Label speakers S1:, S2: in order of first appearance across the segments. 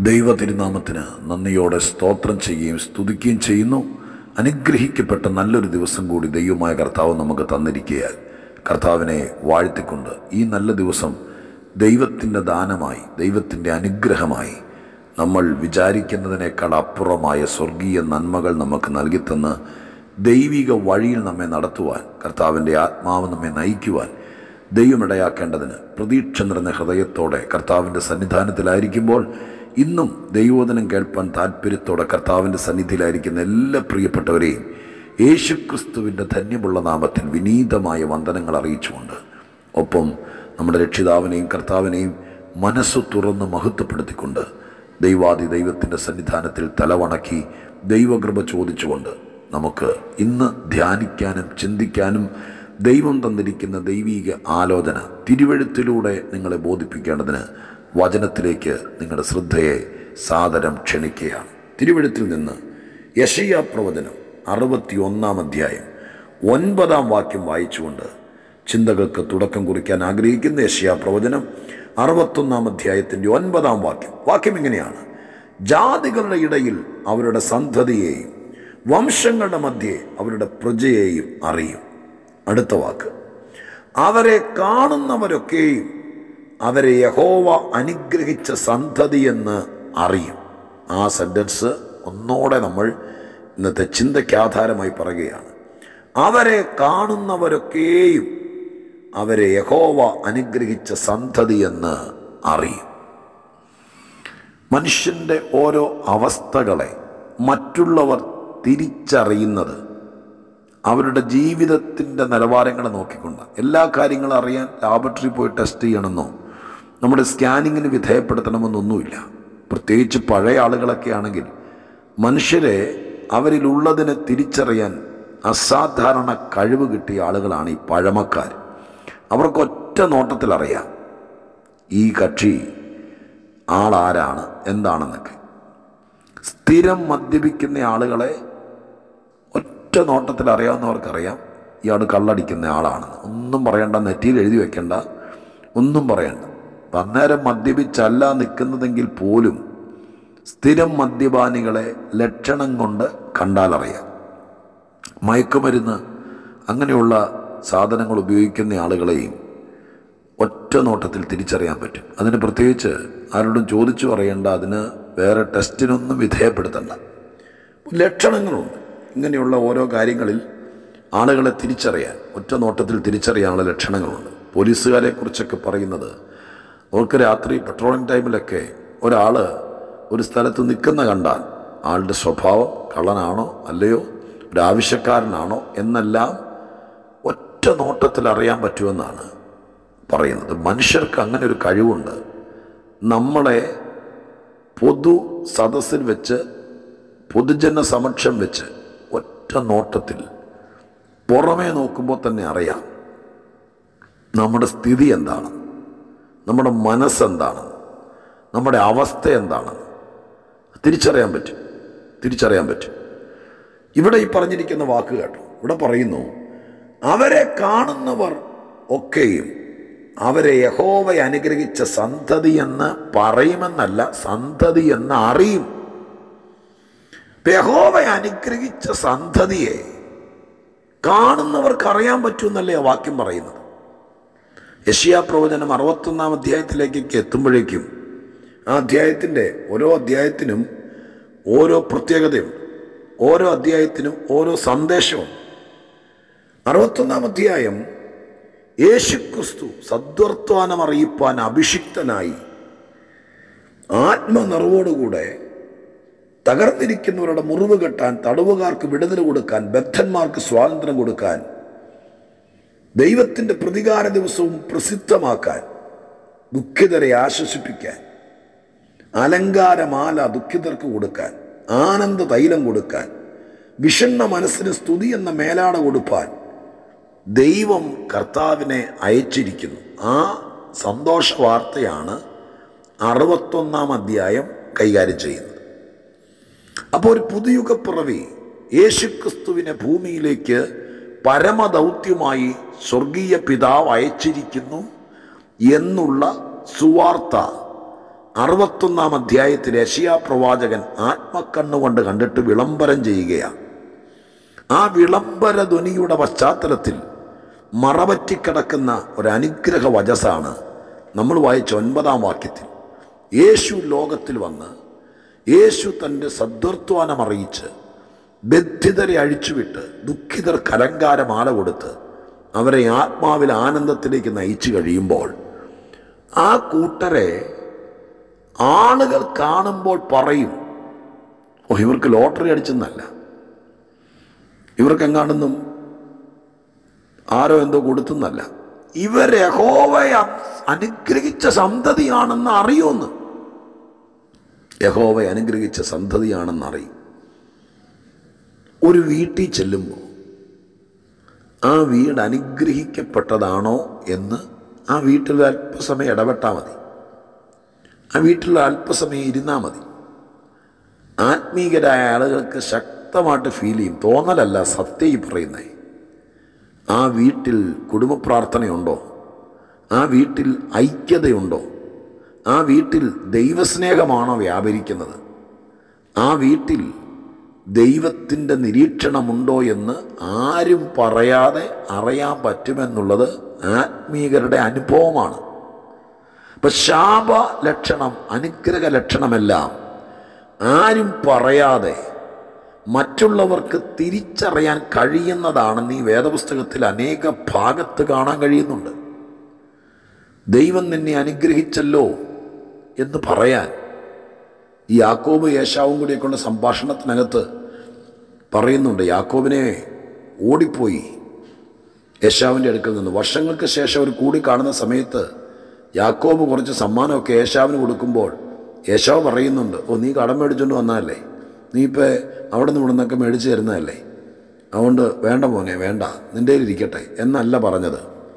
S1: ദൈവ തിരുനാമത്തിന് നന്ദിയോടെ സ്തോത്രം ചെയ്യുകയും സ്തുതിക്കുകയും ചെയ്യുന്നു അനുഗ്രഹിക്കപ്പെട്ട നല്ലൊരു ദിവസം കൂടി ദൈവമായ കർത്താവ് നമുക്ക് തന്നിരിക്കുകയാൽ കർത്താവിനെ വാഴ്ത്തിക്കൊണ്ട് ഈ നല്ല ദിവസം ദൈവത്തിൻ്റെ ദാനമായി ദൈവത്തിൻ്റെ അനുഗ്രഹമായി നമ്മൾ വിചാരിക്കുന്നതിനേക്കാൾ അപ്പുറമായ സ്വർഗീയ നന്മകൾ നമുക്ക് നൽകിത്തന്ന് ദൈവിക വഴിയിൽ നമ്മെ നടത്തുവാൻ കർത്താവിൻ്റെ ആത്മാവ് നമ്മെ നയിക്കുവാൻ ദൈവമിടയാക്കേണ്ടതിന് പ്രതീക്ഷ നിറഞ്ഞ ഹൃദയത്തോടെ കർത്താവിൻ്റെ സന്നിധാനത്തിലായിരിക്കുമ്പോൾ ഇന്നും ദൈവോധനം കേൾപ്പാൻ താല്പര്യത്തോടെ കർത്താവിൻ്റെ സന്നിധിയിലായിരിക്കുന്ന എല്ലാ പ്രിയപ്പെട്ടവരെയും യേശുക്രിസ്തുവിൻ്റെ ധന്യമുള്ള നാമത്തിൽ വിനീതമായ വന്ദനങ്ങൾ അറിയിച്ചുകൊണ്ട് ഒപ്പം നമ്മുടെ രക്ഷിതാവിനെയും കർത്താവിനെയും മനസ്സു തുറന്ന് മഹത്വപ്പെടുത്തിക്കൊണ്ട് ദൈവാദി ദൈവത്തിൻ്റെ സന്നിധാനത്തിൽ തലവണക്കി ദൈവകൃപ ചോദിച്ചുകൊണ്ട് നമുക്ക് ഇന്ന് ധ്യാനിക്കാനും ചിന്തിക്കാനും ദൈവം തന്നിരിക്കുന്ന ദൈവീക ആലോചന തിരുവഴുത്തിലൂടെ നിങ്ങളെ ബോധിപ്പിക്കേണ്ടതിന് വചനത്തിലേക്ക് നിങ്ങളുടെ ശ്രദ്ധയെ സാദരം ക്ഷണിക്കുകയാണ് തിരുവഴുത്തിൽ നിന്ന് യശയ്യ പ്രവചനം അറുപത്തി ഒന്നാം അധ്യായം ഒൻപതാം വാക്യം വായിച്ചുകൊണ്ട് ചിന്തകൾക്ക് തുടക്കം കുറിക്കാൻ ആഗ്രഹിക്കുന്ന യശയ്യ പ്രവചനം അറുപത്തൊന്നാം അധ്യായത്തിൻ്റെ ഒൻപതാം വാക്യം വാക്യം ഇങ്ങനെയാണ് ജാതികളുടെ ഇടയിൽ അവരുടെ സന്തതിയെയും വംശങ്ങളുടെ മധ്യേ അവരുടെ പ്രജയെയും അറിയും അടുത്ത വാക്ക് അവരെ കാണുന്നവരൊക്കെയും അവരെ യഹോവ അനുഗ്രഹിച്ച സന്തതി എന്ന് അറിയും ആ സെൻറ്റൻസ് ഒന്നോടെ നമ്മൾ ഇന്നത്തെ ചിന്തയ്ക്ക് ആധാരമായി പറയുകയാണ് അവരെ കാണുന്നവരൊക്കെയും അവരെ യഹോവ അനുഗ്രഹിച്ച സന്തതി എന്ന് അറിയും മനുഷ്യൻ്റെ ഓരോ അവസ്ഥകളെ മറ്റുള്ളവർ തിരിച്ചറിയുന്നത് അവരുടെ ജീവിതത്തിൻ്റെ നിലവാരങ്ങൾ നോക്കിക്കൊണ്ട് എല്ലാ കാര്യങ്ങളും അറിയാൻ ലാബറട്ടറി പോയി ടെസ്റ്റ് ചെയ്യണമെന്നോ നമ്മുടെ സ്കാനിങ്ങിന് വിധേയപ്പെടുത്തണമെന്നൊന്നുമില്ല പ്രത്യേകിച്ച് പഴയ ആളുകളൊക്കെ ആണെങ്കിൽ മനുഷ്യരെ അവരിലുള്ളതിനെ തിരിച്ചറിയാൻ അസാധാരണ കഴിവ് കിട്ടിയ ആളുകളാണ് ഈ പഴമക്കാർ അവർക്ക് ഒറ്റ നോട്ടത്തിൽ അറിയാം ഈ കക്ഷി ആളാരാണ് എന്താണെന്നൊക്കെ സ്ഥിരം മദ്യപിക്കുന്ന ആളുകളെ ഒറ്റ നോട്ടത്തിൽ അറിയാവുന്നവർക്കറിയാം ഇയാൾ കള്ളടിക്കുന്ന ആളാണെന്ന് ഒന്നും പറയണ്ട നെറ്റിയിൽ എഴുതി വെക്കണ്ട ഒന്നും പറയണ്ട അപ്പം അന്നേരം മദ്യപിച്ചല്ല നിൽക്കുന്നതെങ്കിൽ പോലും സ്ഥിരം മദ്യപാനികളെ ലക്ഷണം കൊണ്ട് കണ്ടാലറിയാം മയക്കുമരുന്ന് അങ്ങനെയുള്ള സാധനങ്ങൾ ഉപയോഗിക്കുന്ന ആളുകളെയും ഒറ്റ നോട്ടത്തിൽ തിരിച്ചറിയാൻ പറ്റും അതിന് പ്രത്യേകിച്ച് ആരോടും ചോദിച്ചു പറയേണ്ട അതിന് വേറെ ടെസ്റ്റിനൊന്നും വിധേയപ്പെടുത്തണ്ട ലക്ഷണങ്ങളുണ്ട് ഇങ്ങനെയുള്ള ഓരോ കാര്യങ്ങളിൽ ആളുകളെ തിരിച്ചറിയാൻ ഒറ്റ നോട്ടത്തിൽ തിരിച്ചറിയാനുള്ള ലക്ഷണങ്ങളുണ്ട് പോലീസുകാരെ കുറിച്ചൊക്കെ പറയുന്നത് അവർക്ക് രാത്രി പെട്രോളിംഗ് ടൈമിലൊക്കെ ഒരാൾ ഒരു സ്ഥലത്ത് നിൽക്കുന്ന കണ്ടാൽ ആളുടെ സ്വഭാവം കള്ളനാണോ അല്ലയോ ഒരു ആവശ്യക്കാരനാണോ എന്നെല്ലാം ഒറ്റ നോട്ടത്തിൽ അറിയാൻ പറ്റുമെന്നാണ് പറയുന്നത് മനുഷ്യർക്ക് അങ്ങനെ ഒരു കഴിവുണ്ട് നമ്മളെ പൊതു സദസ്സിൽ വെച്ച് പൊതുജന സമക്ഷം വെച്ച് ഒറ്റ നോട്ടത്തിൽ പുറമേ നോക്കുമ്പോൾ തന്നെ അറിയാം നമ്മുടെ സ്ഥിതി എന്താണ് നമ്മുടെ മനസ്സെന്താണെന്ന് നമ്മുടെ അവസ്ഥ എന്താണെന്ന് തിരിച്ചറിയാൻ പറ്റും തിരിച്ചറിയാൻ പറ്റും ഇവിടെ ഈ പറഞ്ഞിരിക്കുന്ന വാക്ക് കേട്ടോ ഇവിടെ പറയുന്നു അവരെ കാണുന്നവർ ഒക്കെയും അവരെ യഹോവ അനുഗ്രഹിച്ച സന്തതി എന്ന് പറയുമെന്നല്ല സന്തതി എന്ന് അറിയും യഹോവ അനുഗ്രഹിച്ച സന്തതിയെ കാണുന്നവർക്ക് അറിയാൻ പറ്റുമെന്നല്ലേ ആ വാക്യം പറയുന്നത് യഷിയാ പ്രവചനം അറുപത്തൊന്നാം അധ്യായത്തിലേക്കൊക്കെ എത്തുമ്പോഴേക്കും ആ അധ്യായത്തിൻ്റെ ഓരോ അധ്യായത്തിനും ഓരോ പ്രത്യേകതയുണ്ട് ഓരോ അധ്യായത്തിനും ഓരോ സന്ദേശമുണ്ട് അറുപത്തൊന്നാം അധ്യായം യേശുക്രിസ്തു സദ്വർത്താനം അറിയിപ്പാൻ അഭിഷിക്തനായി ആത്മനിറവോടുകൂടെ തകർന്നിരിക്കുന്നവരുടെ മുറിവ് കെട്ടാൻ തടവുകാർക്ക് വിടുതൽ കൊടുക്കാൻ ബദ്ധന്മാർക്ക് സ്വാതന്ത്ര്യം കൊടുക്കാൻ ദൈവത്തിൻ്റെ പ്രതികാര ദിവസവും പ്രസിദ്ധമാക്കാൻ ദുഃഖിതരെ ആശ്വസിപ്പിക്കാൻ അലങ്കാരമാല ദുഃഖിതർക്ക് കൊടുക്കാൻ ആനന്ദ തൈലം കൊടുക്കാൻ വിഷണ്ണ മനസ്സിന് സ്തുതി എന്ന മേലാട കൊടുപ്പാൻ ദൈവം കർത്താവിനെ അയച്ചിരിക്കുന്നു ആ സന്തോഷ വാർത്തയാണ് അറുപത്തൊന്നാം അധ്യായം കൈകാര്യം ചെയ്യുന്നത് അപ്പോൾ ഒരു പുതുയുഗപ്പിറവി യേശുക്രിസ്തുവിനെ ഭൂമിയിലേക്ക് പരമദൗത്യമായി സ്വർഗീയ പിതാവ് അയച്ചിരിക്കുന്നു എന്നുള്ള സുവാർത്ത അറുപത്തൊന്നാം അധ്യായത്തിൽ യശിയാ പ്രവാചകൻ ആത്മക്കണ്ണുകൊണ്ട് കണ്ടിട്ട് വിളംബരം ചെയ്യുകയാണ് ആ വിളംബര ധ്വനിയുടെ പശ്ചാത്തലത്തിൽ മറപറ്റിക്കിടക്കുന്ന ഒരു അനുഗ്രഹ വചസാണ് നമ്മൾ വായിച്ച ഒൻപതാം വാക്യത്തിൽ യേശു ലോകത്തിൽ വന്ന് യേശു തൻ്റെ സദ്വർത്താനം അറിയിച്ച് ബദ്ധിതരെ അഴിച്ചുവിട്ട് ദുഃഖിതർക്ക് അലങ്കാരമാല കൊടുത്ത് അവരെ ആത്മാവിൽ ആനന്ദത്തിലേക്ക് നയിച്ചു കഴിയുമ്പോൾ ആ കൂട്ടരെ ആളുകൾ കാണുമ്പോൾ പറയും ഓ ഇവർക്ക് ലോട്ടറി അടിച്ചെന്നല്ല ഇവർക്കെങ്ങാണ്ടൊന്നും ആരോ എന്തോ കൊടുത്തെന്നല്ല ഇവർ യഹോവയെ അനുഗ്രഹിച്ച സന്തതിയാണെന്ന് അറിയുമെന്ന് യഹോവയെ അനുഗ്രഹിച്ച സന്തതിയാണെന്ന് അറിയും ഒരു വീട്ടിൽ ചെല്ലുമ്പോൾ ആ വീട് അനുഗ്രഹിക്കപ്പെട്ടതാണോ എന്ന് ആ വീട്ടിൽ അല്പസമയം ഇടപെട്ടാൽ മതി ആ വീട്ടിൽ അല്പസമയം ഇരുന്നാൽ മതി ആത്മീകരായ ആളുകൾക്ക് ശക്തമായിട്ട് ഫീൽ ചെയ്യും തോന്നലല്ല സത്യം ഈ പറയുന്നത് ആ വീട്ടിൽ കുടുംബ പ്രാർത്ഥനയുണ്ടോ ആ വീട്ടിൽ ഐക്യതയുണ്ടോ ആ വീട്ടിൽ ദൈവസ്നേഹമാണോ വ്യാപരിക്കുന്നത് ആ വീട്ടിൽ ദൈവത്തിൻ്റെ നിരീക്ഷണമുണ്ടോ എന്ന് ആരും പറയാതെ അറിയാൻ പറ്റുമെന്നുള്ളത് ആത്മീകരുടെ അനുഭവമാണ് ഇപ്പം ശാപ ലക്ഷണം അനുഗ്രഹ ലക്ഷണമെല്ലാം ആരും പറയാതെ മറ്റുള്ളവർക്ക് തിരിച്ചറിയാൻ കഴിയുന്നതാണെന്ന് ഈ വേദപുസ്തകത്തിൽ അനേക ഭാഗത്ത് കാണാൻ കഴിയുന്നുണ്ട് ദൈവം നിന്നെ അനുഗ്രഹിച്ചല്ലോ എന്ന് പറയാൻ ഈ യാക്കോബ് യേശാവും കൂടിയൊക്കെയുള്ള സംഭാഷണത്തിനകത്ത് പറയുന്നുണ്ട് യാക്കോബിനെ ഓടിപ്പോയി യേശാവിൻ്റെ അടുക്കൽ നിന്ന് വർഷങ്ങൾക്ക് ശേഷം അവർ കൂടി കാണുന്ന സമയത്ത് യാക്കോബ് കുറച്ച് സമ്മാനമൊക്കെ യേശാവിന് കൊടുക്കുമ്പോൾ യേശാവ് പറയുന്നുണ്ട് ഓ നീ കടം മേടിച്ചുകൊണ്ട് വന്നതല്ലേ നീ ഇപ്പോൾ അവിടെ നിന്ന് ഇവിടെ നിന്നൊക്കെ മേടിച്ച് തരുന്നതല്ലേ അതുകൊണ്ട് വേണ്ട മോനെ വേണ്ട നിൻ്റെ കയ്യിൽ ഇരിക്കട്ടെ എന്നല്ല പറഞ്ഞത്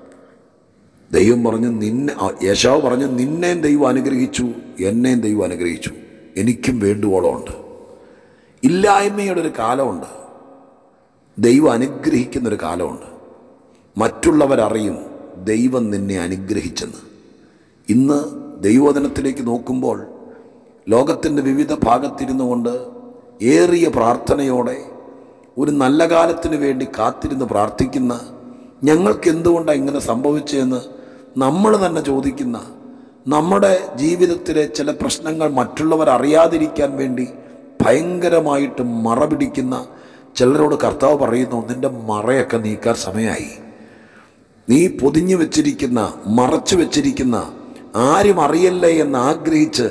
S1: ദൈവം പറഞ്ഞു നിന്നെ ആ, യേശാവ് പറഞ്ഞു നിന്നെയും ദൈവം അനുഗ്രഹിച്ചു എന്നെയും ദൈവം അനുഗ്രഹിച്ചു എനിക്കും വേണ്ടുവോളമുണ്ട് ഇല്ലായ്മയുടെ ഒരു കാലമുണ്ട് ദൈവം അനുഗ്രഹിക്കുന്നൊരു കാലമുണ്ട് മറ്റുള്ളവരറിയും ദൈവം നിന്നെ അനുഗ്രഹിച്ചെന്ന് ഇന്ന് ദൈവോധനത്തിലേക്ക് നോക്കുമ്പോൾ ലോകത്തിൻ്റെ വിവിധ ഭാഗത്തിരുന്നു കൊണ്ട് ഏറിയ പ്രാർത്ഥനയോടെ ഒരു നല്ല കാലത്തിന് വേണ്ടി കാത്തിരുന്ന് പ്രാർത്ഥിക്കുന്ന ഞങ്ങൾക്ക് എന്തുകൊണ്ടാണ് ഇങ്ങനെ സംഭവിച്ചതെന്ന് നമ്മൾ തന്നെ ചോദിക്കുന്ന നമ്മുടെ ജീവിതത്തിലെ ചില പ്രശ്നങ്ങൾ മറ്റുള്ളവർ അറിയാതിരിക്കാൻ വേണ്ടി ഭയങ്കരമായിട്ട് മറ പിടിക്കുന്ന ചിലരോട് കർത്താവ് പറയുന്നു നിന്റെ മറയൊക്കെ നീക്കാൻ സമയമായി നീ പൊതിഞ്ഞു വെച്ചിരിക്കുന്ന മറച്ചു വെച്ചിരിക്കുന്ന ആരും അറിയല്ലേ എന്ന് ആഗ്രഹിച്ച്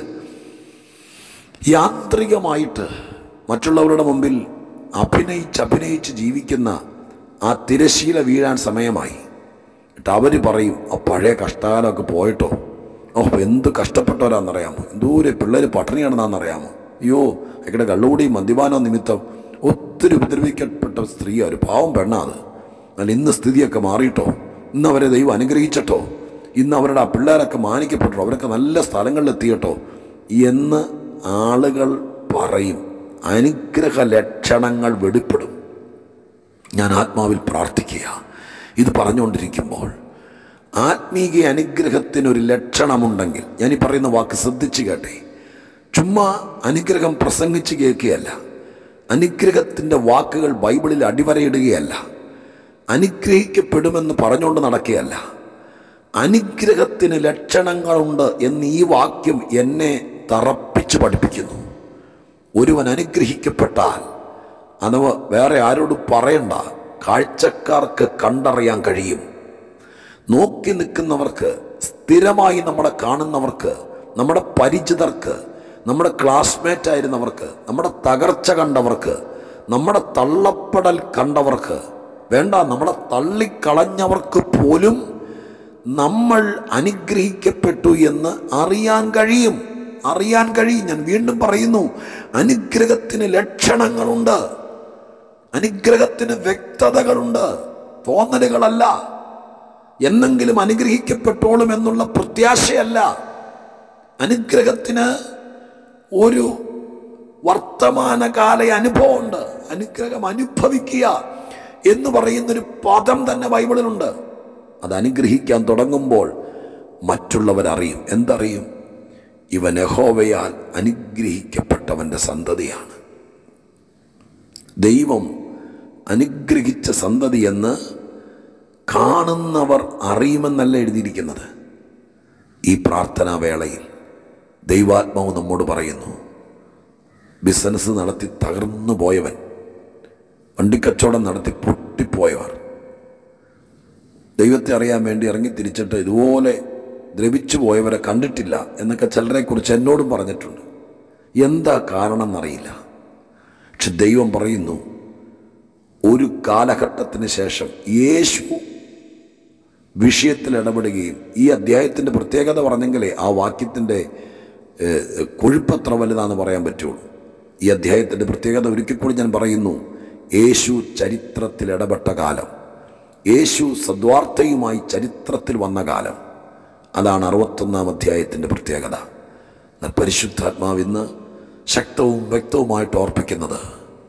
S1: യാന്ത്രികമായിട്ട് മറ്റുള്ളവരുടെ മുമ്പിൽ അഭിനയിച്ച് അഭിനയിച്ച് ജീവിക്കുന്ന ആ തിരശീല വീഴാൻ സമയമായി എന്നിട്ട് അവർ പറയും ആ പഴയ കഷ്ടകാലമൊക്കെ പോയിട്ടോ ഓ എന്ത് കഷ്ടപ്പെട്ടവരാണെന്നറിയാമോ എന്തോരം പിള്ളേർ പട്ടിണിയാണെന്നാണെന്നറിയാമോ അയ്യോ അയാളുടെ കള്ളുകൂടി മദ്യപാനോ നിമിത്തം ഒത്തിരി ഉപദ്രവിക്കപ്പെട്ട സ്ത്രീ ഒരു പാവം പെണ്ണാ അത് എന്നാൽ ഇന്ന് സ്ഥിതിയൊക്കെ മാറിയിട്ടോ ഇന്ന് അവരെ ദൈവം അനുഗ്രഹിച്ചിട്ടോ ഇന്ന് അവരുടെ ആ പിള്ളേരൊക്കെ മാനിക്കപ്പെട്ടോ അവരൊക്കെ നല്ല സ്ഥലങ്ങളിലെത്തിയിട്ടോ എന്ന് ആളുകൾ പറയും അനുഗ്രഹ ലക്ഷണങ്ങൾ വെളിപ്പെടും ഞാൻ ആത്മാവിൽ പ്രാർത്ഥിക്കുക ഇത് പറഞ്ഞുകൊണ്ടിരിക്കുമ്പോൾ ആത്മീക അനുഗ്രഹത്തിനൊരു ലക്ഷണമുണ്ടെങ്കിൽ ഞാൻ ഈ പറയുന്ന വാക്ക് ശ്രദ്ധിച്ചു കേട്ടെ ചുമ്മാ അനുഗ്രഹം പ്രസംഗിച്ച് കേൾക്കുകയല്ല അനുഗ്രഹത്തിൻ്റെ വാക്കുകൾ ബൈബിളിൽ അടിവരയിടുകയല്ല അനുഗ്രഹിക്കപ്പെടുമെന്ന് പറഞ്ഞുകൊണ്ട് നടക്കുകയല്ല അനുഗ്രഹത്തിന് ലക്ഷണങ്ങളുണ്ട് എന്ന് ഈ വാക്യം എന്നെ തറപ്പിച്ച് പഠിപ്പിക്കുന്നു ഒരുവൻ അനുഗ്രഹിക്കപ്പെട്ടാൽ അഥവാ വേറെ ആരോടും പറയണ്ട കാഴ്ചക്കാർക്ക് കണ്ടറിയാൻ കഴിയും നോക്കി നിൽക്കുന്നവർക്ക് സ്ഥിരമായി നമ്മളെ കാണുന്നവർക്ക് നമ്മുടെ പരിചിതർക്ക് നമ്മുടെ ക്ലാസ്മേറ്റ് ആയിരുന്നവർക്ക് നമ്മുടെ തകർച്ച കണ്ടവർക്ക് നമ്മുടെ തള്ളപ്പെടൽ കണ്ടവർക്ക് വേണ്ട നമ്മളെ തള്ളിക്കളഞ്ഞവർക്ക് പോലും നമ്മൾ അനുഗ്രഹിക്കപ്പെട്ടു എന്ന് അറിയാൻ കഴിയും അറിയാൻ കഴിയും ഞാൻ വീണ്ടും പറയുന്നു അനുഗ്രഹത്തിന് ലക്ഷണങ്ങളുണ്ട് അനുഗ്രഹത്തിന് വ്യക്തതകളുണ്ട് തോന്നലുകളല്ല എന്നെങ്കിലും അനുഗ്രഹിക്കപ്പെട്ടോളും എന്നുള്ള പ്രത്യാശയല്ല അനുഗ്രഹത്തിന് ഒരു വർത്തമാനകാല അനുഭവമുണ്ട് അനുഗ്രഹം അനുഭവിക്കുക എന്ന് പറയുന്നൊരു പദം തന്നെ ബൈബിളിലുണ്ട് അത് അനുഗ്രഹിക്കാൻ തുടങ്ങുമ്പോൾ മറ്റുള്ളവരറിയും എന്തറിയും ഇവൻ യഹോവയാൽ അനുഗ്രഹിക്കപ്പെട്ടവൻ്റെ സന്തതിയാണ് ദൈവം അനുഗ്രഹിച്ച സന്തതി എന്ന് കാണുന്നവർ അറിയുമെന്നല്ല എഴുതിയിരിക്കുന്നത് ഈ പ്രാർത്ഥനാ വേളയിൽ ദൈവാത്മാവ് നമ്മോട് പറയുന്നു ബിസിനസ് നടത്തി തകർന്നു പോയവൻ വണ്ടിക്കച്ചവടം നടത്തി പൊട്ടിപ്പോയവർ ദൈവത്തെ അറിയാൻ വേണ്ടി ഇറങ്ങി തിരിച്ചിട്ട് ഇതുപോലെ ദ്രവിച്ചു പോയവരെ കണ്ടിട്ടില്ല എന്നൊക്കെ ചിലരെക്കുറിച്ച് എന്നോടും പറഞ്ഞിട്ടുണ്ട് എന്താ കാരണം എന്നറിയില്ല പക്ഷെ ദൈവം പറയുന്നു ഒരു കാലഘട്ടത്തിന് ശേഷം യേശു വിഷയത്തിൽ ഇടപെടുകയും ഈ അധ്യായത്തിൻ്റെ പ്രത്യേകത പറഞ്ഞെങ്കിലേ ആ വാക്യത്തിൻ്റെ ഏഹ്, കൊഴുപ്പത്ര വലുതാന്ന് പറയാൻ പറ്റുള്ളൂ ഈ അധ്യായത്തിൻ്റെ പ്രത്യേകത ഒരിക്കൽ കൂടി ഞാൻ പറയുന്നു യേശു ചരിത്രത്തിൽ ഇടപെട്ട കാലം യേശു സദ്വാർത്ഥയുമായി ചരിത്രത്തിൽ വന്ന കാലം അതാണ് അറുപത്തൊന്നാം അധ്യായത്തിൻ്റെ പ്രത്യേകത എന്നാൽ പരിശുദ്ധാത്മാവ് ഇന്ന് ശക്തവും വ്യക്തവുമായിട്ട് ഓർപ്പിക്കുന്നത്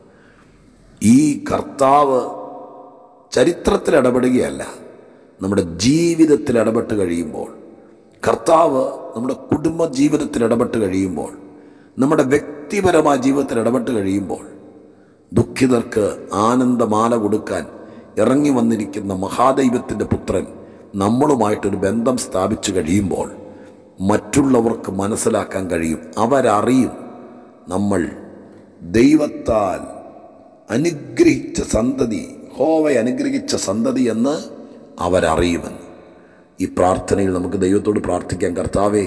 S1: ഈ കർത്താവ് ചരിത്രത്തിൽ ഇടപെടുകയല്ല നമ്മുടെ ജീവിതത്തിൽ ഇടപെട്ട് കഴിയുമ്പോൾ കർത്താവ് നമ്മുടെ കുടുംബ ജീവിതത്തിൽ ഇടപെട്ട് കഴിയുമ്പോൾ നമ്മുടെ വ്യക്തിപരമായ ജീവിതത്തിൽ ഇടപെട്ട് കഴിയുമ്പോൾ ദുഃഖിതർക്ക് ആനന്ദമാല കൊടുക്കാൻ ഇറങ്ങി വന്നിരിക്കുന്ന മഹാദൈവത്തിൻ്റെ പുത്രൻ നമ്മളുമായിട്ടൊരു ബന്ധം സ്ഥാപിച്ചു കഴിയുമ്പോൾ മറ്റുള്ളവർക്ക് മനസ്സിലാക്കാൻ കഴിയും അവരറിയും നമ്മൾ ദൈവത്താൽ അനുഗ്രഹിച്ച സന്തതി ഹോവെ അനുഗ്രഹിച്ച സന്തതി എന്ന് അവരറിയുമെന്ന് ഈ പ്രാർത്ഥനയിൽ നമുക്ക് ദൈവത്തോട് പ്രാർത്ഥിക്കാം കർത്താവെ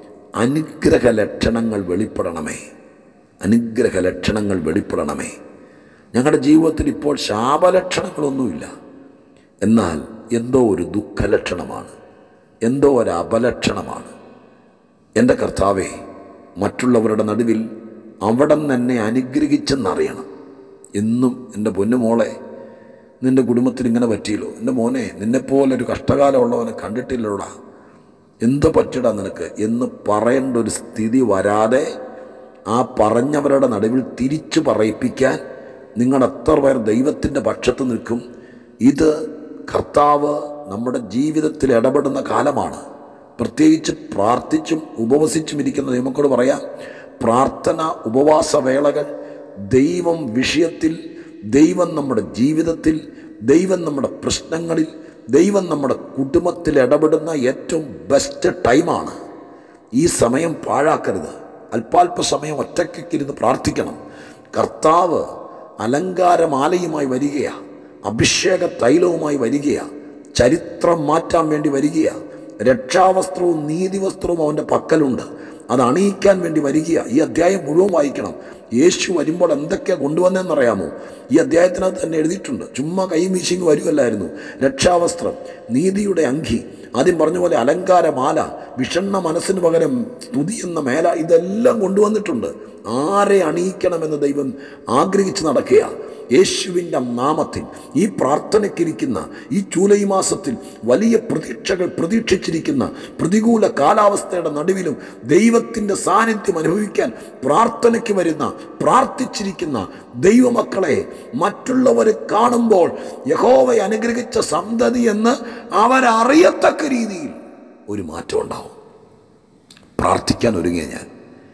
S1: അനുഗ്രഹ ലക്ഷണങ്ങൾ വെളിപ്പെടണമേ അനുഗ്രഹ ലക്ഷണങ്ങൾ വെളിപ്പെടണമേ ഞങ്ങളുടെ ജീവിതത്തിൽ ഇപ്പോൾ ശാപലക്ഷണങ്ങളൊന്നുമില്ല എന്നാൽ എന്തോ ഒരു ദുഃഖലക്ഷണമാണ് എന്തോ ഒരു അപലക്ഷണമാണ് എൻ്റെ കർത്താവെ മറ്റുള്ളവരുടെ നടുവിൽ അവിടം തന്നെ അനുഗ്രഹിച്ചെന്നറിയണം എന്നും എൻ്റെ പൊന്നുമോളെ നിൻ്റെ കുടുംബത്തിൽ ഇങ്ങനെ പറ്റിയല്ലോ എൻ്റെ മോനെ നിന്നെപ്പോലൊരു കഷ്ടകാലമുള്ളവനെ കണ്ടിട്ടില്ലല്ലോടാ എന്തോ പറ്റിടാ നിനക്ക് എന്ന് പറയേണ്ട ഒരു സ്ഥിതി വരാതെ ആ പറഞ്ഞവരുടെ നടുവിൽ തിരിച്ചു പറയിപ്പിക്കാൻ നിങ്ങൾ എത്ര പേർ ദൈവത്തിൻ്റെ പക്ഷത്ത് നിൽക്കും ഇത് കർത്താവ് നമ്മുടെ ജീവിതത്തിൽ ഇടപെടുന്ന കാലമാണ് പ്രത്യേകിച്ച് പ്രാർത്ഥിച്ചും ഉപവസിച്ചും ഇരിക്കുന്ന ദൈവമക്കളോട് പറയാം പ്രാർത്ഥന ഉപവാസ വേളകൾ ദൈവം വിഷയത്തിൽ ദൈവം നമ്മുടെ ജീവിതത്തിൽ ദൈവം നമ്മുടെ പ്രശ്നങ്ങളിൽ ദൈവം നമ്മുടെ കുടുംബത്തിൽ ഇടപെടുന്ന ഏറ്റവും ബെസ്റ്റ് ടൈമാണ് ഈ സമയം പാഴാക്കരുത് അല്പാൽപ സമയം ഒറ്റയ്ക്കിരുന്ന് പ്രാർത്ഥിക്കണം കർത്താവ് അലങ്കാരമാലയുമായി വരികയാ അഭിഷേക തൈലവുമായി വരികയാ ചരിത്രം മാറ്റാൻ വേണ്ടി വരികയാ രക്ഷാവസ്ത്രവും നീതിവസ്ത്രവും അവൻ്റെ പക്കലുണ്ട് അത് അണിയിക്കാൻ വേണ്ടി വരികയാ ഈ അധ്യായം മുഴുവൻ വായിക്കണം യേശു വരുമ്പോൾ എന്തൊക്കെയാണ് കൊണ്ടുവന്നതെന്നറിയാമോ ഈ അധ്യായത്തിനകത്ത് തന്നെ എഴുതിയിട്ടുണ്ട് ചുമ്മാ കൈ വീശിങ് വരുമല്ലായിരുന്നു രക്ഷാവസ്ത്രം നീതിയുടെ അങ്കി ആദ്യം പറഞ്ഞ പോലെ അലങ്കാരമാല വിഷണ്ണ മനസ്സിന് പകരം സ്തുതി എന്ന മേല ഇതെല്ലാം കൊണ്ടുവന്നിട്ടുണ്ട് ആരെ അണിയിക്കണമെന്ന് ദൈവം ആഗ്രഹിച്ച് നടക്കുക യേശുവിൻ്റെ നാമത്തിൽ ഈ പ്രാർത്ഥനയ്ക്കിരിക്കുന്ന ഈ ജൂലൈ മാസത്തിൽ വലിയ പ്രതീക്ഷകൾ പ്രതീക്ഷിച്ചിരിക്കുന്ന പ്രതികൂല കാലാവസ്ഥയുടെ നടുവിലും ദൈവത്തിൻ്റെ സാന്നിധ്യം അനുഭവിക്കാൻ പ്രാർത്ഥനയ്ക്ക് വരുന്ന പ്രാർത്ഥിച്ചിരിക്കുന്ന ദൈവമക്കളെ മറ്റുള്ളവർ കാണുമ്പോൾ യഹോവയെ അനുഗ്രഹിച്ച സന്തതി എന്ന് അവരറിയത്തക്ക രീതിയിൽ ഒരു മാറ്റം ഉണ്ടാവും പ്രാർത്ഥിക്കാൻ ഒരുങ്ങിയ ഞാൻ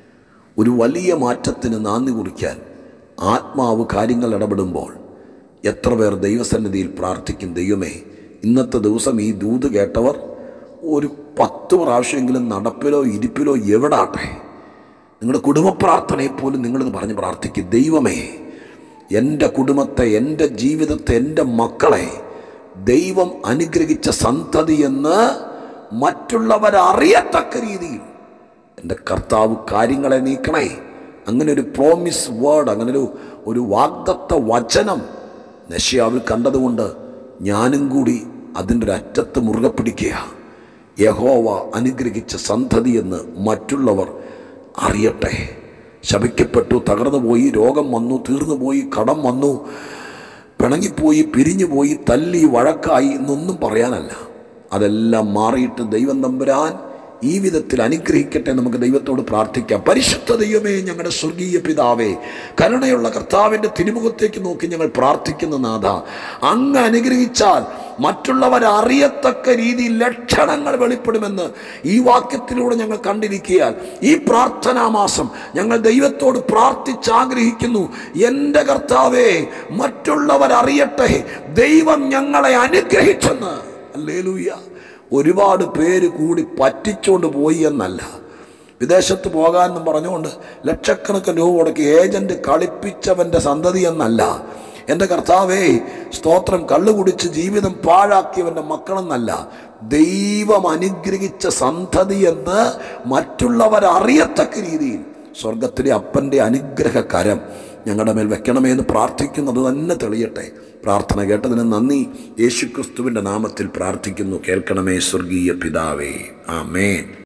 S1: ഒരു വലിയ മാറ്റത്തിന് നാന്ദി കുറിക്കാൻ ആത്മാവ് കാര്യങ്ങൾ ഇടപെടുമ്പോൾ എത്ര പേർ ദൈവസന്നിധിയിൽ പ്രാർത്ഥിക്കും ദൈവമേ ഇന്നത്തെ ദിവസം ഈ ദൂത് കേട്ടവർ ഒരു പത്ത് പ്രാവശ്യമെങ്കിലും നടപ്പിലോ ഇരിപ്പിലോ എവിടാട്ടെ നിങ്ങളുടെ കുടുംബ പ്രാർത്ഥനയെ പോലും നിങ്ങളിത് പറഞ്ഞ് പ്രാർത്ഥിക്കും ദൈവമേ എൻ്റെ കുടുംബത്തെ എൻ്റെ ജീവിതത്തെ എൻ്റെ മക്കളെ ദൈവം അനുഗ്രഹിച്ച സന്തതി എന്ന് മറ്റുള്ളവരറിയത്തക്ക രീതിയിൽ എൻ്റെ കർത്താവ് കാര്യങ്ങളെ നീക്കണേ അങ്ങനെ ഒരു പ്രോമിസ് വേർഡ് അങ്ങനെ ഒരു ഒരു വാഗ്ദത്ത വചനം നഷ്യാവിൽ കണ്ടതുകൊണ്ട് ഞാനും കൂടി അതിൻ്റെ ഒരു അറ്റത്ത് മുറുകെ പിടിക്കുക യഹോവ അനുഗ്രഹിച്ച സന്തതി എന്ന് മറ്റുള്ളവർ അറിയട്ടെ ശപിക്കപ്പെട്ടു തകർന്നു പോയി രോഗം വന്നു തീർന്നു പോയി കടം വന്നു പിണങ്ങിപ്പോയി പിരിഞ്ഞുപോയി തല്ലി വഴക്കായി എന്നൊന്നും പറയാനല്ല അതെല്ലാം മാറിയിട്ട് ദൈവം തമ്പുരാൻ ഈ വിധത്തിൽ അനുഗ്രഹിക്കട്ടെ നമുക്ക് ദൈവത്തോട് പ്രാർത്ഥിക്കാം പരിശുദ്ധ ദൈവമേ ഞങ്ങളുടെ സ്വർഗീയ പിതാവേ കരുണയുള്ള കർത്താവിൻ്റെ തിരുമുഖത്തേക്ക് നോക്കി ഞങ്ങൾ പ്രാർത്ഥിക്കുന്ന നാഥ അങ്ങ് അനുഗ്രഹിച്ചാൽ മറ്റുള്ളവർ അറിയത്തക്ക രീതിയിൽ ലക്ഷണങ്ങൾ വെളിപ്പെടുമെന്ന് ഈ വാക്യത്തിലൂടെ ഞങ്ങൾ കണ്ടിരിക്കുകയാൽ ഈ പ്രാർത്ഥനാ മാസം ഞങ്ങൾ ദൈവത്തോട് പ്രാർത്ഥിച്ചാഗ്രഹിക്കുന്നു എൻ്റെ കർത്താവേ മറ്റുള്ളവർ അറിയട്ടെ ദൈവം ഞങ്ങളെ അനുഗ്രഹിച്ചെന്ന് അല്ലേലൂയ ഒരുപാട് പേര് കൂടി പറ്റിച്ചുകൊണ്ട് പോയി എന്നല്ല വിദേശത്ത് പോകാമെന്നും പറഞ്ഞുകൊണ്ട് ലക്ഷക്കണക്കിന് രൂപ മുടക്കി ഏജന്റ് കളിപ്പിച്ചവൻ്റെ സന്തതി എന്നല്ല എൻ്റെ കർത്താവേ സ്തോത്രം കള്ളു കുടിച്ച് ജീവിതം പാഴാക്കിയവൻ്റെ മക്കളെന്നല്ല ദൈവം അനുഗ്രഹിച്ച സന്തതി എന്ന് മറ്റുള്ളവർ അറിയത്തക്ക രീതിയിൽ സ്വർഗത്തിലെ അപ്പൻ്റെ അനുഗ്രഹ കരം ഞങ്ങളുടെ മേൽ വെക്കണമേ എന്ന് പ്രാർത്ഥിക്കുന്നത് തന്നെ തെളിയട്ടെ പ്രാർത്ഥന കേട്ടതിന് നന്ദി യേശുക്രിസ്തുവിൻ്റെ നാമത്തിൽ പ്രാർത്ഥിക്കുന്നു കേൾക്കണമേ സ്വർഗീയ പിതാവേ ആമേൻ